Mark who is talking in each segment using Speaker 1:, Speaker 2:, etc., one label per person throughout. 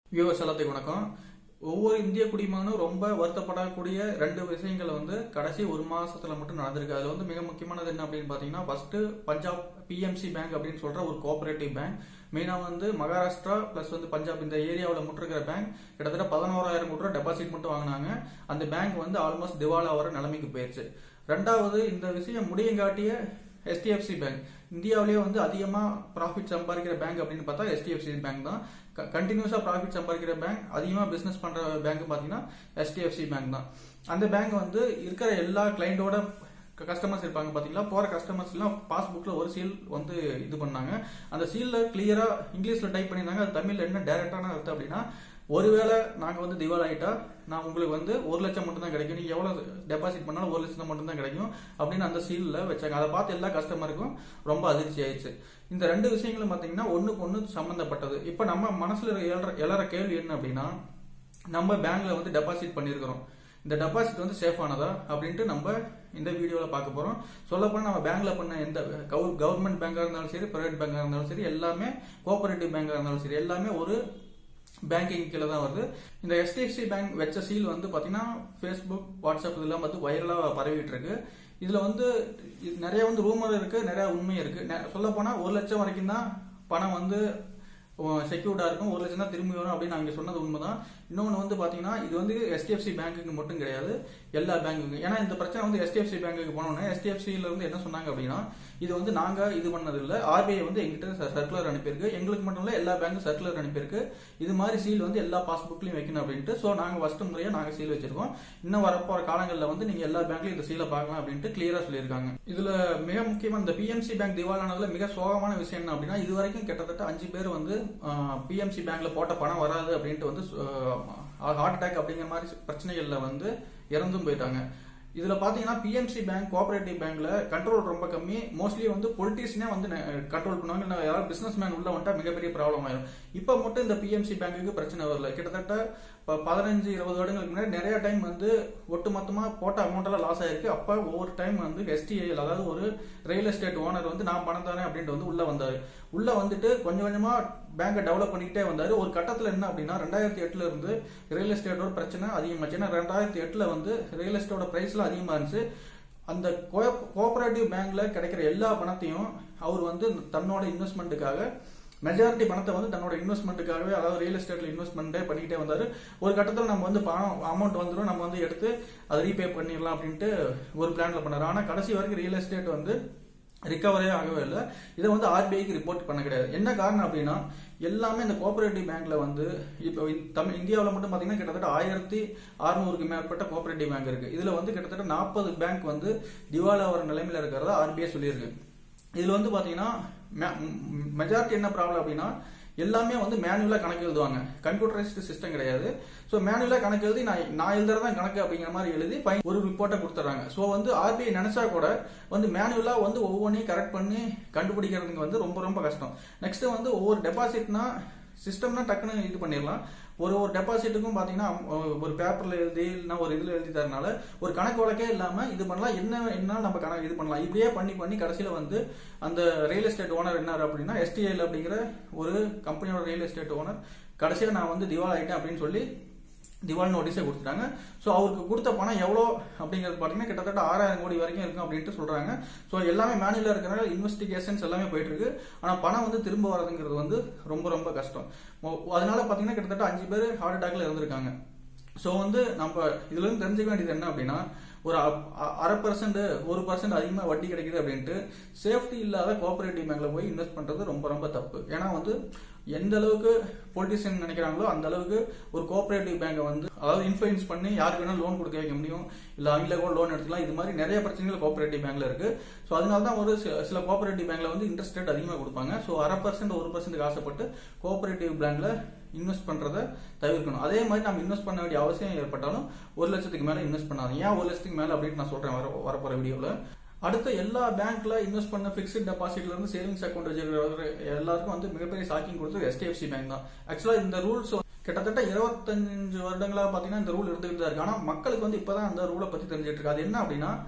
Speaker 1: viewers எல்லாத்துக்கும் வணக்கம் ஒவ்வொரு இந்திய குடிமகனும் ரொம்ப வருத்தப்படக்கூடிய ரெண்டு விஷயங்கள் வந்து கடைசி ஒரு மாசத்துல மட்டும் நடந்திருக்கு அதுல வந்து மிக முக்கியமானது என்ன அப்படின்னு பாத்தீங்கன்னா ஃபர்ஸ்ட் பஞ்சாப் பிஎம்சி பேங்க் அப்படின்னு சொல்ற ஒரு கோஆபரேட்டிவ் பேங்க் மெயினா வந்து மகாராஷ்டிரா பிளஸ் வந்து பஞ்சாப் இந்த ஏரியாவில் முட்டிருக்கிற பேங்க் கிட்டத்தட்ட பதினோராயிரம் கோடி ரூபாய் டெபாசிட் மட்டும் வாங்கினாங்க அந்த பேங்க் வந்து ஆல்மோஸ்ட் திவாலா வர நிலைமைக்கு போயிருச்சு ரெண்டாவது இந்த விஷயம் முடியங்காட்டிய எஸ்டிஎஃப்சி பேங்க் இந்தியாவிலேயே வந்து அதிகமா ப்ராஃபிட் சம்பாதிக்கிற பேங்க் அப்படின்னு பார்த்தா எஸ்டிஎஃப்சி பேங்க் தான் கண்டினியூஸா ப்ராஃபிட் சம்பாதிக்கிற பேங்க் அதிகமா பிசினஸ் பண்ற பேங்க் பாத்தீங்கன்னா எஸ்டிஎஃப்சி பேங்க் தான் அந்த பேங்க் வந்து இருக்கிற எல்லா கிளைண்டோட கஸ்டமர்ஸ் இருப்பாங்க பாத்தீங்களா போற கஸ்டமர்ஸ் எல்லாம் பாஸ்புக்ல ஒரு சீல் வந்து இது பண்ணாங்க அந்த சீல்ல கிளியரா இங்கிலீஷ்ல டைப் பண்ணியிருந்தாங்க அது தமிழ்ல என்ன டைரக்டான அர்த்தம் அப்படின்னா ஒருவேளை நாங்க வந்து திவால் ஆயிட்டா நான் உங்களுக்கு வந்து ஒரு லட்சம் மட்டும் தான் கிடைக்கும் நீங்க எவ்வளவு டெபாசிட் பண்ணாலும் ஒரு லட்சம் மட்டும் தான் கிடைக்கும் அப்படின்னு அந்த சீல்ல வச்சாங்க அதை பார்த்து எல்லா கஸ்டமருக்கும் ரொம்ப அதிர்ச்சி ஆயிடுச்சு இந்த ரெண்டு விஷயங்களும் பாத்தீங்கன்னா ஒண்ணுக்கு ஒண்ணு சம்பந்தப்பட்டது இப்ப நம்ம மனசுல எழற எழற கேள்வி என்ன அப்படின்னா நம்ம பேங்க்ல வந்து டெபாசிட் பண்ணிருக்கிறோம் இந்த டெபாசிட் வந்து சேஃப் ஆனதா அப்படின்ட்டு நம்ம இந்த வீடியோல பார்க்க போறோம் சொல்ல போனா நம்ம பேங்க்ல பண்ண எந்த கவர்மெண்ட் பேங்கா இருந்தாலும் சரி பிரைவேட் பேங்கா இருந்தாலும் சரி எல்லாமே கோஆபரேட்டிவ் பேங்கா இருந்தாலும் சரி எல்லாமே ஒரு பேங்கிங் கீழே தான் வருது இந்த எஸ்டிஎஃப்சி பேங்க் வச்ச சீல் வந்து பாத்தீங்கன்னா ஃபேஸ்புக் வாட்ஸ்அப் இதெல்லாம் வந்து வைரலா பரவிட்டு இருக்கு இதுல வந்து நிறைய வந்து ரூமர் இருக்கு நிறைய உண்மை இருக்கு சொல்ல போனா ஒரு லட்சம் வரைக்கும் தான் பணம் வந்து செக்யூர்டா இருக்கும் ஒரு லட்சம் தான் திரும்பி வரும் அப்படின்னு அவங்க சொன்னது உண்மைதான் இன்னொன்னு வந்து பாத்தீங்கன்னா இது வந்து எஸ்டிஎஃப்சி பேங்க்குக்கு மட்டும் கிடையாது எல்லா பேங்குக்கும் ஏன்னா இந்த பிரச்சனை வந்து எஸ்டிஎஃப்சி பேங்குக்கு போனோடனே எஸ்டிஎஃப்சில இருந்து என்ன சொன்னாங்க அப்படின்னா இது வந்து நாங்க இது பண்ணது இல்ல ஆர்பிஐ வந்து எங்கிட்ட சர்க்குலர் அனுப்பியிருக்கு எங்களுக்கு மட்டும் இல்ல எல்லா பேங்க்கும் சர்க்குலர் அனுப்பியிருக்கு இது மாதிரி சீல் வந்து எல்லா பாஸ்புக்லயும் வைக்கணும் அப்படின்ட்டு சோ நாங்க ஃபர்ஸ்ட் முறையா நாங்க சீல் வச்சிருக்கோம் இன்னும் வரப்போற காலங்களில் வந்து நீங்க எல்லா பேங்க்லயும் இந்த சீலை பார்க்கலாம் அப்படின்ட்டு கிளியரா சொல்லியிருக்காங்க இதுல மிக முக்கியமா இந்த பிஎம்சி பேங்க் திவாலானதுல மிக சோகமான விஷயம் என்ன அப்படின்னா இது வரைக்கும் கிட்டத்தட்ட அஞ்சு பேர் வந்து பிஎம்சி பேங்க்ல போட்ட பணம் வராது அப்படின்ட்டு வந்து ஹார்ட் அட்டாக் அப்படிங்கிற மாதிரி பிரச்சனைகள்ல வந்து இறந்தும் போயிட்டாங்க இதுல பாத்தீங்கன்னா பிஎம்சி பேங்க் கோஆபரேட்டிவ் பேங்க்ல கண்ட்ரோல் ரொம்ப கம்மி மோஸ்ட்லி வந்து பொலிட்டிஷியனே வந்து கண்ட்ரோல் பண்ணுவாங்க இல்லை யாராவது பிசினஸ் மேன் உள்ள வந்துட்டா மிகப்பெரிய ப்ராப்ளம் ஆயிரும் இப்ப மட்டும் இந்த பிஎம்சி பேங்குக்கு பிரச்சனை வரல கிட்டத்தட்ட பதினஞ்சு இருபது வருடங்களுக்கு முன்னாடி நிறைய டைம் வந்து ஒட்டுமொத்தமா போட்ட அமௌண்ட் எல்லாம் லாஸ் ஆயிருக்கு அப்ப ஒவ்வொரு டைம் வந்து எஸ்டிஐஎல் அதாவது ஒரு ரியல் எஸ்டேட் ஓனர் வந்து நான் பணம் தானே அப்படின்ட்டு வந்து உள்ள வந்தாரு உள்ள வந்துட்டு கொஞ்சம் கொஞ்சமா பேங்கை டெவலப் பண்ணிக்கிட்டே வந்தாரு ஒரு கட்டத்துல என்ன அப்படின்னா ரெண்டாயிரத்தி எட்டுல இருந்து ரியல் எஸ்டேட்டோட பிரச்சனை அதிகமாச்சு ஏன்னா ரெண்டாயிரத்தி எட்டுல வந்து ரியல் எஸ்டேட்டோட பிரைஸ்ல அதிகமா இருந்துச்சு அந்த கோஆபரேட்டிவ் பேங்க்ல கிடைக்கிற எல்லா பணத்தையும் அவர் வந்து தன்னோட இன்வெஸ்ட்மெண்ட்டுக்காக மெஜாரிட்டி பணத்தை வந்து தன்னோட இன்வெஸ்ட்மெண்ட்டுக்காகவே அதாவது ரியல் எஸ்டேட்ல இன்வெஸ்ட்மெண்ட்டே பண்ணிக்கிட்டே வந்தாரு ஒரு கட்டத்தில் நம்ம வந்து பணம் அமௌண்ட் வந்துடும் நம்ம வந்து எடுத்து அதை ரீபே பண்ணிடலாம் அப்படின்ட்டு ஒரு பிளான்ல பண்ணாரு ஆனா கடைசி வரைக்கும் ரியல் எஸ்டேட் வந்து ரிகவரே ஆகவே இல்லை இதை வந்து ஆர்பிஐக்கு ரிப்போர்ட் பண்ண கிடையாது என்ன காரணம் அப்படின்னா எல்லாமே இந்த கோஆபரேட்டிவ் பேங்க்ல வந்து இப்போ தமிழ் இந்தியாவில் மட்டும் பாத்தீங்கன்னா கிட்டத்தட்ட ஆயிரத்தி அறுநூறுக்கு மேற்பட்ட கோஆபரேட்டிவ் பேங்க் இருக்கு இதுல வந்து கிட்டத்தட்ட நாற்பது பேங்க் வந்து திவாலா வர நிலைமையில இருக்கிறதா ஆர்பிஐ சொல்லியிருக்கு இதுல வந்து பாத்தீங்கன்னா மெஜாரிட்டி என்ன ப்ராப்ளம் அப்படின்னா எல்லாமே வந்து மேனுவலா கணக்கு எழுதுவாங்க கம்ப்யூட்டரைஸ்டு சிஸ்டம் கிடையாது ஸோ மேனுவலா கணக்கு எழுதி நான் நான் எழுதுறதான் கணக்கு அப்படிங்கிற மாதிரி எழுதி ஃபைன் ஒரு ரிப்போர்ட்டை கொடுத்துறாங்க ஸோ வந்து ஆர்பிஐ நினைச்சா கூட வந்து மேனுவலா வந்து ஒவ்வொன்றையும் கரெக்ட் பண்ணி கண்டுபிடிக்கிறதுக்கு வந்து ரொம்ப ரொம்ப கஷ்டம் நெக்ஸ்ட் வந்து ஒவ்வொரு டெபாசிட்னா சிஸ்டம்னா டக்குன்னு இது பண்ணிடலாம் ஒரு ஒரு டெபாசிட்டுக்கும் பாத்தீங்கன்னா ஒரு பேப்பர்ல எழுதி இல்லைன்னா ஒரு இதுல எழுதி தரனால ஒரு கணக்கு வழக்கே இல்லாம இது பண்ணலாம் என்ன என்ன நம்ம கணக்கு இது பண்ணலாம் இப்படியே பண்ணி பண்ணி கடைசியில வந்து அந்த ரியல் எஸ்டேட் ஓனர் என்ன அப்படின்னா எஸ்டிஎல் அப்படிங்கிற ஒரு கம்பெனியோட ரியல் எஸ்டேட் ஓனர் கடைசியில நான் வந்து திவால் ஆயிட்டேன் அப்படின்னு சொல்லி திவால் நோட்டீஸே கொடுத்துட்டாங்க ஸோ அவருக்கு கொடுத்த பணம் எவ்வளோ அப்படிங்கிறது பார்த்தீங்கன்னா கிட்டத்தட்ட ஆறாயிரம் கோடி வரைக்கும் இருக்கும் அப்படின்ட்டு சொல்றாங்க ஸோ எல்லாமே மேனுவலாக இருக்கிறனால இன்வெஸ்டிகேஷன்ஸ் எல்லாமே போயிட்டு இருக்கு ஆனால் பணம் வந்து திரும்ப வரதுங்கிறது வந்து ரொம்ப ரொம்ப கஷ்டம் அதனால பார்த்தீங்கன்னா கிட்டத்தட்ட அஞ்சு பேர் ஹார்ட் அட்டாக்ல இருந்திருக்காங்க ஸோ வந்து நம்ம இதுல இருந்து தெரிஞ்சுக்க வேண்டியது என்ன அப்படின்னா ஒரு அரை பர்சன்ட் ஒரு பர்சன்ட் அதிகமாக வட்டி கிடைக்குது அப்படின்ட்டு சேஃப்டி இல்லாத கோஆபரேட்டிவ் பேங்க்ல போய் இன்வெஸ்ட் பண்றது ரொம்ப ரொம்ப தப்பு ஏன்னா வந்து எந்த அளவுக்கு பொலிட்டிஷியன் நினைக்கிறாங்களோ அந்த அளவுக்கு ஒரு கோஆபரேட்டிவ் பேங்கை வந்து அதாவது இன்ஃபுளுன்ஸ் பண்ணி யாருக்கு வேணாலும் லோன் கொடுக்க வைக்க முடியும் இல்ல அவங்கள கூட லோன் எடுத்துக்கலாம் இது மாதிரி நிறைய பிரச்சனைகள் கோஆபரேட்டிவ் பேங்க்ல இருக்கு ஸோ அதனால தான் ஒரு சில கோஆபரேட்டிவ் பேங்க்ல வந்து இன்ட்ரெஸ்ட் ரேட் அதிகமாக கொடுப்பாங்க ஸோ அரை பர்சன்ட் ஒரு பர்சன்ட் ஆசைப்பட்டு கோஆபரேட்டிவ் பேங்க்ல இன்வெஸ்ட் பண்றதை தவிர்க்கணும் அதே மாதிரி நம்ம இன்வெஸ்ட் பண்ண வேண்டிய அவசியம் ஏற்பட்டாலும் ஒரு லட்சத்துக்கு மேல இன்வெஸ்ட் பண்ணாதீங்க ஏன் ஒரு லட்சத்துக்கு மேல அப்படின்னு நான் சொல்றேன் வர வரப்போற வீடியோல அடுத்த எல்லா பேங்க்ல இன்வெஸ்ட் பண்ண பிக்ஸ்ட் டெபாசிட்ல இருந்து சேவிங்ஸ் அக்கௌண்ட் வச்சிருக்கிற எல்லாருக்கும் வந்து மிகப்பெரிய ஷாக்கிங் கொடுத்தது எஸ்டிஎஃப்சி பேங்க் தான் ஆக்சுவலா இந்த ரூல்ஸ் கிட்டத்தட்ட இருபத்தஞ்சு வருடங்களா பாத்தீங்கன்னா இந்த ரூல் இருந்துகிட்டு தான் இருக்கு ஆனா மக்களுக்கு வந்து இப்பதான் அந்த ரூலை பத்தி தெரிஞ்சிட்டு இருக்கு அது என்ன அப்படின்னா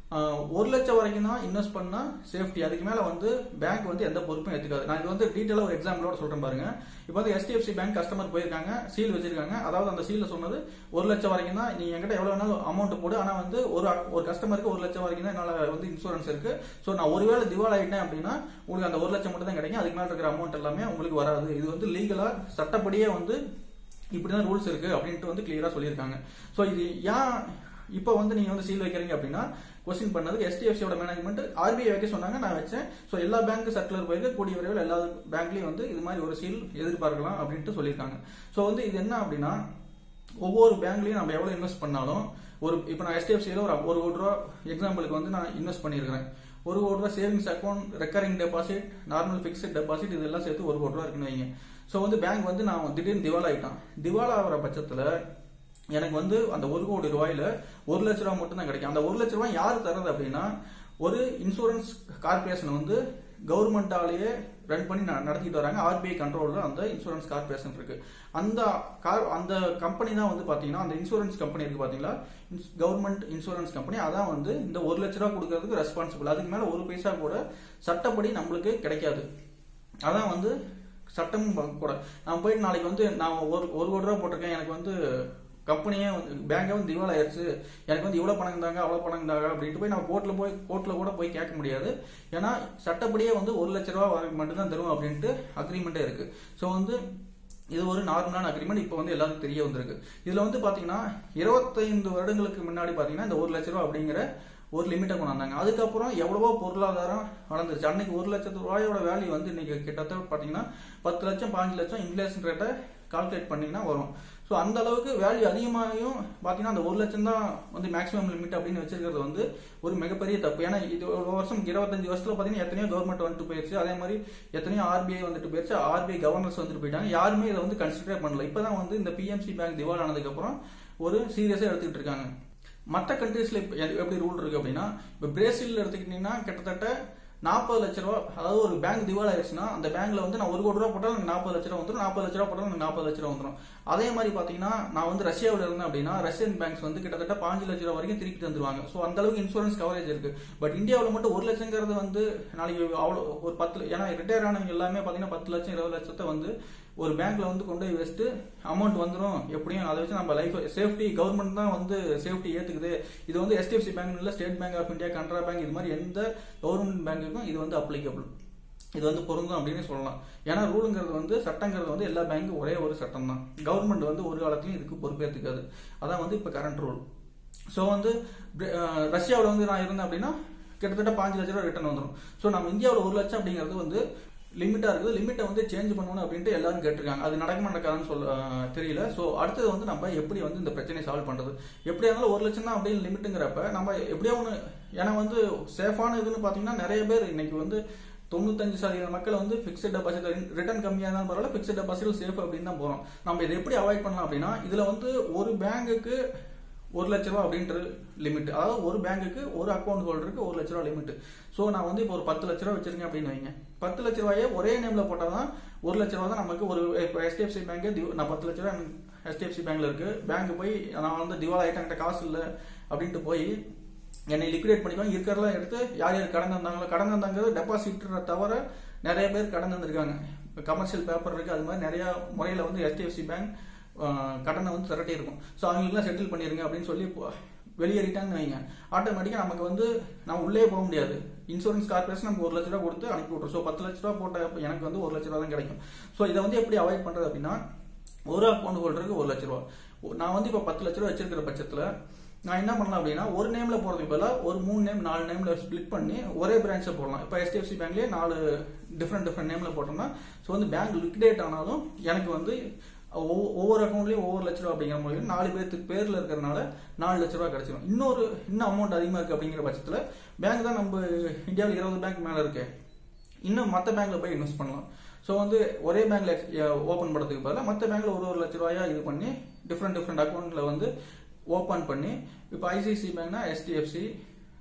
Speaker 1: ஆஹ், ஒரு லட்சம் வரைக்கும் தான் இன்வெஸ்ட் பண்ணா சேஃப்டி அதுக்கு மேல வந்து பேங்க் வந்து எந்த பொறுப்பும் எடுத்துக்காது நான் இது வந்து டீட்டெயிலா ஒரு எக்ஸாம்பிளோட சொல்றேன் பாருங்க இப்போ வந்து HDFC பேங்க் கஸ்டமர் போயிருக்காங்க சீல் வச்சிருக்காங்க அதாவது அந்த சீல்ல சொன்னது ஒரு லட்சம் வரைக்கும் தான் நீ என்கிட்ட எவ்வளவு வேணாலும் அமௌண்ட் போடு ஆனா வந்து ஒரு ஒரு கஸ்டமருக்கு ஒரு லட்சம் வரைக்கும் தான் என்னால வந்து இன்சூரன்ஸ் இருக்கு ஸோ நான் ஒருவேளை திவால் ஆயிட்டேன் அப்படின்னா உங்களுக்கு அந்த ஒரு லட்சம் மட்டும் தான் கிடைக்கும் அதுக்கு மேல இருக்கிற அமௌண்ட் எல்லாமே உங்களுக்கு வராது இது வந்து லீகலா சட்டப்படியே வந்து இப்படிதான் ரூல்ஸ் இருக்கு அப்படின்ட்டு வந்து கிளியரா சொல்லியிருக்காங்க ஸோ இது ஏன் இப்போ வந்து நீங்க வந்து சீல் வைக்கிறீங்க அப்படின்னா கொஸ்டின் பண்ணதுக்கு எஸ்டிஎஃப்சியோட மேனேஜ்மெண்ட் ஆர்பிஐ வைக்க சொன்னாங்க நான் வச்சேன் ஸோ எல்லா பேங்க் சர்க்குலர் போயிருக்கு கூடிய விரைவில் எல்லா பேங்க்லயும் வந்து இது மாதிரி ஒரு சீல் எதிர்பார்க்கலாம் அப்படின்ட்டு சொல்லியிருக்காங்க ஸோ வந்து இது என்ன அப்படின்னா ஒவ்வொரு பேங்க்லயும் நம்ம எவ்வளவு இன்வெஸ்ட் பண்ணாலும் ஒரு இப்போ நான் எஸ்டிஎஃப்சியில் ஒரு ஒரு கோடி ரூபா எக்ஸாம்பிளுக்கு வந்து நான் இன்வெஸ்ட் பண்ணியிருக்கிறேன் ஒரு கோடி ரூபா savings account recurring deposit normal fixed deposit இதெல்லாம் சேர்த்து ஒரு கோடி ரூபா இருக்குன்னு வைங்க ஸோ வந்து பேங்க் வந்து நான் திடீர்னு திவால் ஆயிட்டான் திவால் ஆகிற பட்சத்தில் எனக்கு வந்து அந்த ஒரு கோடி ரூபாயில ஒரு லட்ச ரூபாய் மட்டும் தான் கிடைக்கும் அந்த ஒரு லட்ச ரூபாய் யார் தர்றது அப்படின்னா ஒரு இன்சூரன்ஸ் கார்பரேஷன் வந்து கவர்மெண்டாலேயே ரன் பண்ணி ந- நடத்திட்டு வராங்க ஆர்பிஐ கண்ட்ரோல்ல அந்த இன்சூரன்ஸ் கார்பரேஷன் இருக்கு அந்த கார் அந்த கம்பெனி தான் வந்து பாத்தீங்கன்னா அந்த இன்சூரன்ஸ் கம்பெனி இருக்கு பாத்தீங்களா கவர்மெண்ட் இன்சூரன்ஸ் கம்பெனி அதான் வந்து இந்த ஒரு லட்ச ரூபாய் கொடுக்கறதுக்கு ரெஸ்பான்சிபிள் அதுக்கு மேல ஒரு பைசா கூட சட்டப்படி நம்மளுக்கு கிடைக்காது அதான் வந்து சட்டமும் ப- கூட நான் போயிட்டு நாளைக்கு வந்து நான் ஒரு ஒரு கோடி ரூபா போட்டிருக்கேன் எனக்கு வந்து கம்பெனியே வந்து பேங்கே வந்து திவால் ஆயிருச்சு எனக்கு வந்து இவ்வளவு பணம் தாங்க அவ்வளவு பணம் தாங்க அப்படின்ட்டு போய் நம்ம கோர்ட்ல போய் கோர்ட்ல கூட போய் கேட்க முடியாது ஏன்னா சட்டப்படியே வந்து ஒரு லட்ச ரூபா வரைக்கும் மட்டும்தான் தரும் அப்படின்ட்டு அக்ரிமெண்டே இருக்கு ஸோ வந்து இது ஒரு நார்மலான அக்ரிமெண்ட் இப்போ வந்து எல்லாருக்கும் தெரிய வந்திருக்கு இதுல வந்து பாத்தீங்கன்னா இருபத்தைந்து வருடங்களுக்கு முன்னாடி பாத்தீங்கன்னா இந்த ஒரு லட்ச ரூபா அப்படிங்கிற ஒரு லிமிட்டை கொண்டு வந்தாங்க அதுக்கப்புறம் எவ்வளவோ பொருளாதாரம் வளர்ந்துருச்சு அன்னைக்கு ஒரு லட்சத்து ரூபாயோட வேல்யூ வந்து இன்னைக்கு கிட்டத்தட்ட பாத்தீங்கன்னா பத்து லட்சம் பாஞ்சு லட்சம் இன்ஃபிளேஷன் ரேட்டை கால்குலேட் பண்ணீங்கன்னா வரும் ஸோ அந்த அளவுக்கு வேல்யூ அதிகமாகியும் பார்த்தீங்கன்னா அந்த ஒரு லட்சம் தான் வந்து மேக்ஸிமம் லிமிட் அப்படின்னு வச்சிருக்கிறது வந்து ஒரு மிகப்பெரிய தப்பு ஏன்னா இது ஒரு வருஷம் இருபத்தஞ்சு வருஷத்துல பார்த்தீங்கன்னா எத்தனையோ கவர்மெண்ட் வந்துட்டு போயிருச்சு அதே மாதிரி எத்தனையோ ஆர்பிஐ வந்துட்டு போயிருச்சு ஆர்பிஐ கவர்னர்ஸ் வந்துட்டு போயிட்டாங்க யாருமே இதை வந்து கன்சிடரே பண்ணல இப்பதான் வந்து இந்த பிஎம்சி பேங்க் திவால் ஆனதுக்கு அப்புறம் ஒரு சீரியஸா எடுத்துக்கிட்டு இருக்காங்க மற்ற கண்ட்ரீஸ்ல இப்ப எது- எப்படி ரூல் இருக்கு அப்படின்னா இப்ப பிரேசில் எடுத்துக்கிட்டீங்கன்னா கிட்டத்தட்ட நாற்பது லட்ச ரூபா அதாவது ஒரு பேங்க் திவால் ஆயிடுச்சுன்னா அந்த பேங்க்ல வந்து நான் ஒரு கோடி ரூபா போட்டாலும் எனக்கு நாற்பது லட்ச ரூபா வந்துடும் நாற்பது லட்ச ரூபா போட்டாலும் எனக்கு நாற்பது லட்ச ரூபா வந்துடும் அதே மாதிரி பாத்தீங்கன்னா நான் வந்து ரஷ்யாவில் இருந்தேன் அப்படின்னா ரஷ்யன் பேங்க்ஸ் வந்து கிட்டத்தட்ட பாஞ்சு லட்ச ரூபா வரைக்கும் திருப்பி தந்துருவாங்க ஸோ அந்த அளவுக்கு இன்சூரன்ஸ் கவரேஜ் இருக்கு பட் இந்தியாவில் மட்டும் ஒரு லட்சங்கிறது வந்து நாளைக்கு அவ்வளோ ஒரு பத்து ஏன்னா ரிட்டையர் ஆனவங்க எல்லாமே பாத்தீங்கன்னா பத்து லட்சம் இருபது லட்சத்தை வந்து ஒரு பேங்க்ல வந்து கொண்டு போய் வச்சுட்டு அமௌண்ட் வந்துடும் எப்படியும் அதை வச்சு நம்ம லைஃப் சேஃப்டி கவர்மெண்ட் தான் வந்து சேஃப்டி ஏத்துக்குது இது வந்து எஸ்டிஎஃப்சி பேங்க் இல்ல State Bank of India Canara bank இது மாதிரி எந்த கவர்மெண்ட் பேங்க்குக்கும் இது வந்து அப்ளிகபிள் இது வந்து பொருந்தும் அப்படின்னு சொல்லலாம் ஏன்னா ரூலுங்கிறது வந்து சட்டங்கிறது வந்து எல்லா பேங்க்கும் ஒரே ஒரு சட்டம் தான் கவர்மெண்ட் வந்து ஒரு காலத்திலையும் இதுக்கு பொறுப்பேற்றுக்காது அதான் வந்து இப்ப கரண்ட் ரூல் ஸோ வந்து ரஷ்யாவில் வந்து நான் இருந்தேன் அப்படின்னா கிட்டத்தட்ட பாஞ்சு லட்ச ரூபா ரிட்டர்ன் வந்துடும் ஸோ நம்ம இந்தியாவில் ஒரு லட்சம் அப்படிங்கிறது வந்து லிமிட்டா இருக்குது லிமிட்டை வந்து சேஞ்ச் பண்ணணும் அப்படின்ட்டு எல்லாரும் கேட்டிருக்காங்க அது நடக்குமா நடக்காதுன்னு சொல்ல அஹ், தெரியல ஸோ அடுத்தது வந்து நம்ம எப்படி வந்து இந்த பிரச்சனையை சால்வ் பண்றது எப்படியா இருந்தாலும் ஒரு லட்சம் தான் அப்படின்னு லிமிட்டுங்கிறப்ப நம்ம எப்படியோ ஒன்று ஏன்னா வந்து சேஃபான இதுன்னு பார்த்தீங்கன்னா நிறைய பேர் இன்னைக்கு வந்து தொண்ணூத்தஞ்சு சதவீத மக்கள் வந்து ஃபிக்ஸ்ட் டெபாசிட் ரிட்டர்ன் கம்மியாக இருந்தாலும் பரவாயில்ல ஃபிக்ஸ்ட் டெபாசிட் சேஃப் அப்படின்னு தான் போறோம் நம்ம இதை எப்படி அவாய்ட் பண்ணலாம் அப்படின்னா இதுல வந்து ஒரு பேங்குக்கு ஒரு லட்ச ரூபா அப்படின்ற லிமிட் அதாவது ஒரு பேங்குக்கு ஒரு அக்கௌண்ட் ஹோல்டருக்கு ஒரு லட்ச ரூபா லிமிட் ஸோ நான் வந்து இப்போ ஒரு பத்து லட்ச ரூபா வச்சிருக்கேன் அப்படின்னு வைங்க பத்து லட்ச ரூபாயே ஒரே நேம்ல போட்டால் தான் ஒரு லட்ச ரூபா தான் நமக்கு ஒரு இப்போ HDFC பேங்க் நான் பத்து லட்ச ரூபா HDFC பேங்க்ல இருக்கு பேங்க் போய் நான் வந்து திவால் ஆயிட்டேன் என்கிட்ட காசு இல்லை அப்படின்ட்டு போய் என்னை லிக்விடேட் பண்ணிக்குவாங்க இருக்கிறதெல்லாம் எடுத்து யார் யார் கடன் தந்தாங்களோ கடன் தந்தாங்கிறது டெபாசிட் தவிர நிறைய பேர் கடன் தந்திருக்காங்க கமர்ஷியல் பேப்பர் இருக்கு அது மாதிரி நிறைய முறையில வந்து HDFC பேங்க் கடனை வந்து திரட்டி இருக்கும் ஸோ அவங்களுக்குலாம் செட்டில் பண்ணிருங்க அப்படின்னு சொல்லி போ- வெளியேறிட்டாங்கன்னு வைங்க ஆட்டோமேட்டிக்கா நமக்கு வந்து நான் உள்ளே போக முடியாது இன்சூரன்ஸ் கார்பரேஷன் நமக்கு ஒரு லட்ச ரூபா கொடுத்து அனுப்பி விட்ரும் ஸோ பத்து லட்ச ரூபா போட்ட அப்ப எனக்கு வந்து ஒரு லட்ச ரூபா தான் கிடைக்கும் ஸோ இதை வந்து எப்படி அவாய்ட் பண்றது அப்படின்னா ஒரு அக்கௌண்ட் ஹோல்டருக்கு ஒரு லட்ச ரூபா நான் வந்து இப்போ பத்து லட்ச ரூபா வச்சிருக்கிற பட்சத்துல நான் என்ன பண்ணலாம் அப்படின்னா ஒரு நேம்ல போறதுக்கு பதிலாக ஒரு மூணு நேம் நாலு நேம்ல ஸ்ப்ளிட் பண்ணி ஒரே பிரான்ச்ல போடலாம் இப்போ HDFC பேங்க்லயே நாலு டிஃப்ரெண்ட் டிஃப்ரெண்ட் நேம்ல போட்டோம்னா ஸோ வந்து பேங்க் லிக்விடேட் ஆனாலும் எனக்கு வந்து ஒவ்வொ- ஒவ்வொரு அக்கௌண்ட்லயும் ஒவ்வொரு லட்ச ரூபா அப்படிங்கிற மூலியம் நாலு பேர்த்துக்கு பேர்ல இருக்கிறனால நாலு லட்ச ரூபா கிடைச்சிடும் இன்னொரு இன்னும் அமௌண்ட் அதிகமா இருக்கு அப்படிங்கிற பட்சத்துல பேங்க் தான் நம்ம இந்தியாவில் இருபது பேங்க் மேல இருக்கு இன்னும் மற்ற பேங்க்ல போய் இன்வெஸ்ட் பண்ணலாம் ஸோ வந்து ஒரே பேங்க்ல ஓபன் பண்றதுக்கு பதிலாக மற்ற பேங்க்ல ஒரு ஒரு லட்ச ரூபாயா இது பண்ணி டிஃப்ரெண்ட் டிஃப்ரெண்ட் அக்கௌண்ட்ல வந்து ஓபன் பண்ணி இப்போ ஐசிசி பேங்க்னா எஸ்டிஎஃப்சி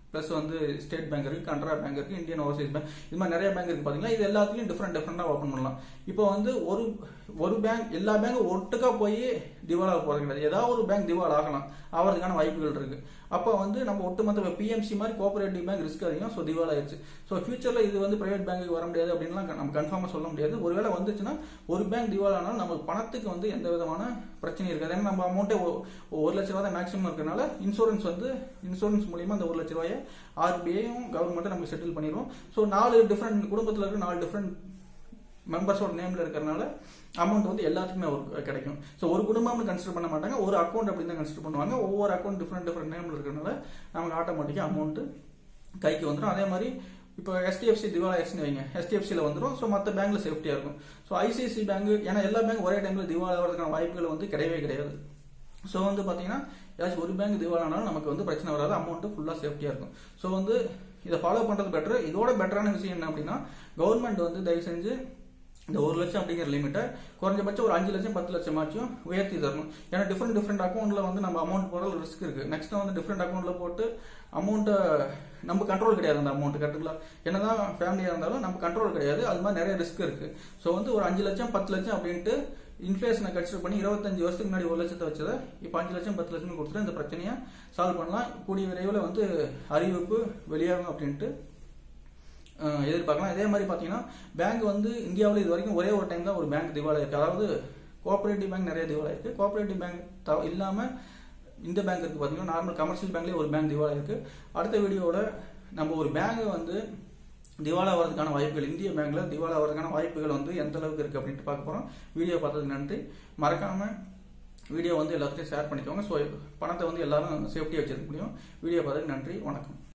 Speaker 1: ப்ளஸ் வந்து ஸ்டேட் பேங்க் இருக்கு கனரா பேங்க் இருக்கு இந்தியன் ஓவர்சீஸ் பேங்க் இது மாதிரி நிறைய பேங்க் இருக்கு பாத்தீங்களா இது எல்லாத்துலயும் டிஃப்ரெண்ட் டிஃப்ரெண்டா ஓப்பன் பண்ணலாம் இப்போ வந்து ஒரு ஒரு பேங்க் எல்லா பேங்க்கும் ஒட்டுக்கா போய் திவாலா போறது கிடையாது ஏதாவது ஒரு பேங்க் திவால் ஆகலாம் ஆகிறதுக்கான வாய்ப்புகள் இருக்கு அப்போ வந்து நம்ம ஒட்டுமொத்த பிஎம்சி மாதிரி கோஆபரேட்டிவ் பேங்க் ரிஸ்க் அதிகம் ஸோ திவால் ஆயிடுச்சு ஸோ ஃபியூச்சர்ல இது வந்து பிரைவேட் பேங்க்கு வர முடியாது அப்படின்லாம் நம்ம கன்ஃபார்மா சொல்ல முடியாது ஒருவேளை வந்துச்சுன்னா ஒரு பேங்க் திவால் ஆனாலும் நமக்கு பணத்துக்கு வந்து எந்த விதமான பிரச்சனையும் இருக்காது ஏன்னா நம்ம அமௌண்ட்டே ஒரு லட்ச ரூபாய் தான் மேக்ஸிமம் இருக்கனால இன்சூரன்ஸ் வந்து இன்சூரன்ஸ் மூலியமா அந்த ஒரு லட்ச ரூபாயை ஆர்பிஐயும் கவர்மெண்ட்டும் நமக்கு செட்டில் பண்ணிடுவோம் ஸோ நாலு டிஃப்ரெண்ட் குடும்பத்தில் இருக்க நாலு டிஃப்ரெண்ட் மெம்பர்ஸோட நேம்ல இருக்கிறனால அமௌண்ட் வந்து எல்லாத்துக்குமே ஒரு கிடைக்கும் ஸோ ஒரு குடும்பம்னு கன்சிடர் பண்ண மாட்டாங்க ஒரு அக்கௌண்ட் அப்படின்னு தான் கன்சிடர் பண்ணுவாங்க ஒவ்வொரு அக்கௌண்ட் டிஃப்ரெண்ட் டிஃப்ரெண்ட் நேம்ல இருக்கிறனால நமக்கு ஆட்டோமேட்டிக்காக அமௌண்ட் கைக்கு வந்துடும் அதே மாதிரி இப்போ எஸ்டிஎஃப்சி திவாலா எக்ஸ்னு வைங்க எஸ்டிஎஃப்சியில் வந்துடும் ஸோ மற்ற பேங்க்ல சேஃப்டியாக இருக்கும் ஸோ ஐசிஐசி பேங்க் ஏன்னா எல்லா பேங்க் ஒரே டைம்ல திவாலா ஆகிறதுக்கான வாய்ப்புகள் வந்து கிடையவே கிடையாது ஸோ வந்து பார்த்தீங்கன்னா ஏதாச்சும் ஒரு பேங்க் திவாலானாலும் நமக்கு வந்து பிரச்சனை வராது அமௌண்ட் ஃபுல்லாக சேஃப்டியாக இருக்கும் ஸோ வந்து இதை ஃபாலோ பண்ணுறது பெட்டர் இதோட பெட்டரான விஷயம் என்ன அப்படின்னா கவர்மெண்ட் வந்து தயவு செஞ்சு இந்த ஒரு லட்சம் அப்படிங்கிற லிமிட்டை குறைஞ்சபட்சம் ஒரு அஞ்சு லட்சம் பத்து லட்சம் ஆச்சும் உயர்த்தி தரணும் ஏன்னா டிஃப்ரெண்ட் டிஃப்ரெண்ட் அக்கௌண்ட்ல வந்து நம்ம அமௌண்ட் போடுறது ரிஸ்க் இருக்கு நெக்ஸ்ட் வந்து டிஃப்ரெண்ட் அக்கௌண்ட்ல போட்டு அமௌண்ட்டை நம்ம கண்ட்ரோல் கிடையாது அந்த அமௌண்ட் கரெக்டுங்களா என்னதான் ஃபேமிலியா இருந்தாலும் நம்ம கண்ட்ரோல் கிடையாது அது மாதிரி நிறைய ரிஸ்க் இருக்கு ஸோ வந்து ஒரு அஞ்சு லட்சம் பத்து லட்சம் அப்படின்ட்டு இன்ஃபிளேஷனை கன்சிடர் பண்ணி இருபத்தஞ்சு வருஷத்துக்கு முன்னாடி ஒரு லட்சத்தை வச்சதை இப்போ அஞ்சு லட்சம் பத்து லட்சம் கொடுத்துட்டு இந்த பிரச்சனையை சால்வ் பண்ணலாம் கூடிய விரைவில் வந்து அறிவிப்பு வெளியாகும் அப்படின்ட்டு எதிர்பார்க்கலாம் இதே மாதிரி பார்த்தீங்கன்னா பேங்க் வந்து இந்தியாவில் இது வரைக்கும் ஒரே ஒரு டைம் தான் ஒரு பேங்க் திவாலா இருக்கு அதாவது கோஆபரேட்டிவ் பேங்க் நிறைய திவாலா இருக்கு கோஆபரேட்டிவ் பேங்க் இல்லாமல் இந்த பேங்க் இருக்கு பார்த்தீங்கன்னா நார்மல் கமர்ஷியல் பேங்க்லேயே ஒரு பேங்க் திவாலா இருக்கு அடுத்த வீடியோட நம்ம ஒரு பேங்க் வந்து திவாலா வரதுக்கான வாய்ப்புகள் இந்திய பேங்க்ல திவாலா வரதுக்கான வாய்ப்புகள் வந்து எந்த அளவுக்கு இருக்கு அப்படின்ட்டு பார்க்க போறோம் வீடியோ பார்த்ததுக்கு நன்றி மறக்காம வீடியோ வந்து எல்லாத்துலையும் ஷேர் பண்ணிக்கோங்க ஸோ பணத்தை வந்து எல்லாரும் சேஃப்டியாக வச்சிருக்க முடியும் வீடியோ பார்த்ததுக்கு நன்றி வணக்கம்